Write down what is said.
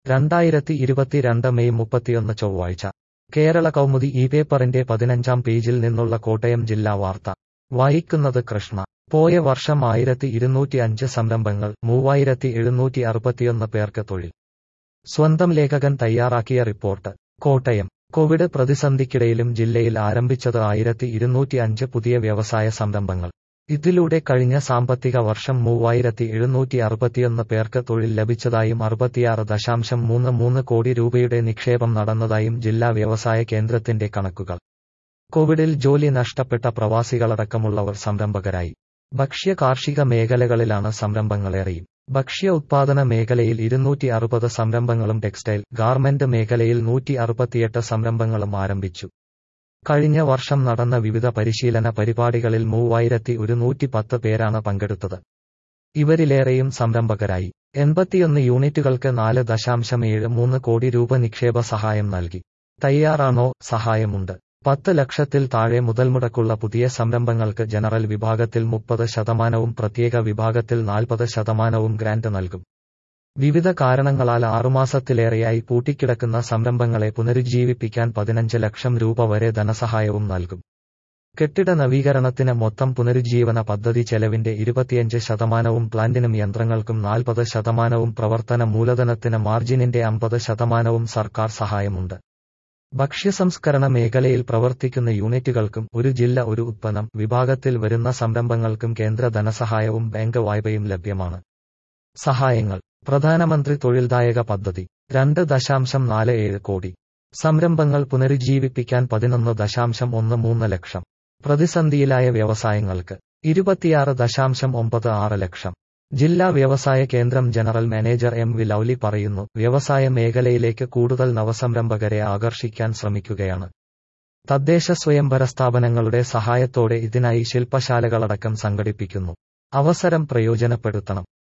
രണ്ടായിരത്തി ഇരുപത്തിരണ്ട് മെയ് മുപ്പത്തിയൊന്ന് ചൊവ്വാഴ്ച കേരള കൗമുദി ഈ പേപ്പറിന്റെ പതിനഞ്ചാം പേജിൽ നിന്നുള്ള കോട്ടയം ജില്ലാ വാർത്ത വായിക്കുന്നത് കൃഷ്ണ പോയ വർഷം ആയിരത്തി ഇരുന്നൂറ്റി അഞ്ച് സംരംഭങ്ങൾ മൂവായിരത്തി എഴുന്നൂറ്റി അറുപത്തിയൊന്ന് പേർക്ക് തൊഴിൽ സ്വന്തം ലേഖകൻ തയ്യാറാക്കിയ റിപ്പോർട്ട് കോട്ടയം കോവിഡ് പ്രതിസന്ധിക്കിടയിലും ജില്ലയിൽ ആരംഭിച്ചത് ആയിരത്തി ഇരുന്നൂറ്റി അഞ്ച് പുതിയ വ്യവസായ സംരംഭങ്ങൾ ഇതിലൂടെ കഴിഞ്ഞ സാമ്പത്തിക വർഷം മൂവായിരത്തി എഴുന്നൂറ്റി അറുപത്തിയൊന്ന് പേർക്ക് തൊഴിൽ ലഭിച്ചതായും അറുപത്തിയാറ് ദശാംശം മൂന്ന് മൂന്ന് കോടി രൂപയുടെ നിക്ഷേപം നടന്നതായും ജില്ലാ വ്യവസായ കേന്ദ്രത്തിന്റെ കണക്കുകൾ കോവിഡിൽ ജോലി നഷ്ടപ്പെട്ട പ്രവാസികളടക്കമുള്ളവർ സംരംഭകരായി ഭക്ഷ്യ കാർഷിക മേഖലകളിലാണ് സംരംഭങ്ങളേറെയും ഭക്ഷ്യ ഉത്പാദന മേഖലയിൽ ഇരുന്നൂറ്റി അറുപത് സംരംഭങ്ങളും ടെക്സ്റ്റൈൽ ഗാർമെന്റ് മേഖലയിൽ നൂറ്റി അറുപത്തിയെട്ട് സംരംഭങ്ങളും ആരംഭിച്ചു കഴിഞ്ഞ വർഷം നടന്ന വിവിധ പരിശീലന പരിപാടികളിൽ മൂവായിരത്തി ഒരുന്നൂറ്റി പത്ത് പേരാണ് പങ്കെടുത്തത് ഇവരിലേറെയും സംരംഭകരായി എൺപത്തിയൊന്ന് യൂണിറ്റുകൾക്ക് നാല് ദശാംശം ഏഴ് മൂന്ന് കോടി രൂപ നിക്ഷേപ സഹായം നൽകി തയ്യാറാണോ സഹായമുണ്ട് പത്ത് ലക്ഷത്തിൽ താഴെ മുതൽമുടക്കുള്ള പുതിയ സംരംഭങ്ങൾക്ക് ജനറൽ വിഭാഗത്തിൽ മുപ്പത് ശതമാനവും പ്രത്യേക വിഭാഗത്തിൽ നാൽപ്പത് ശതമാനവും ഗ്രാന്റ് നൽകും വിവിധ കാരണങ്ങളാൽ ആറുമാസത്തിലേറെയായി പൂട്ടിക്കിടക്കുന്ന സംരംഭങ്ങളെ പുനരുജ്ജീവിപ്പിക്കാൻ പതിനഞ്ച് ലക്ഷം രൂപ വരെ ധനസഹായവും നൽകും കെട്ടിട നവീകരണത്തിന് മൊത്തം പുനരുജ്ജീവന പദ്ധതി ചെലവിന്റെ ഇരുപത്തിയഞ്ച് ശതമാനവും പ്ലാന്റിനും യന്ത്രങ്ങൾക്കും നാൽപ്പത് ശതമാനവും പ്രവർത്തന മൂലധനത്തിന് മാർജിനിന്റെ അമ്പത് ശതമാനവും സർക്കാർ സഹായമുണ്ട് ഭക്ഷ്യസംസ്കരണ മേഖലയിൽ പ്രവർത്തിക്കുന്ന യൂണിറ്റുകൾക്കും ഒരു ജില്ല ഒരു ഉത്പന്നം വിഭാഗത്തിൽ വരുന്ന സംരംഭങ്ങൾക്കും കേന്ദ്ര ധനസഹായവും ബാങ്ക് വായ്പയും ലഭ്യമാണ് സഹായങ്ങൾ പ്രധാനമന്ത്രി തൊഴിൽദായക പദ്ധതി രണ്ട് ദശാംശം നാല് ഏഴ് കോടി സംരംഭങ്ങൾ പുനരുജ്ജീവിപ്പിക്കാൻ പതിനൊന്ന് ദശാംശം ഒന്ന് മൂന്ന് ലക്ഷം പ്രതിസന്ധിയിലായ വ്യവസായങ്ങൾക്ക് ഇരുപത്തിയാറ് ദശാംശം ഒമ്പത് ആറ് ലക്ഷം ജില്ലാ വ്യവസായ കേന്ദ്രം general manager M V Lovely പറയുന്നു വ്യവസായ മേഖലയിലേക്ക് കൂടുതൽ നവസംരംഭകരെ ആകർഷിക്കാൻ ശ്രമിക്കുകയാണ് തദ്ദേശ സ്വയംഭര സ്ഥാപനങ്ങളുടെ സഹായത്തോടെ ഇതിനായി ശില്പശാലകളടക്കം സംഘടിപ്പിക്കുന്നു അവസരം പ്രയോജനപ്പെടുത്തണം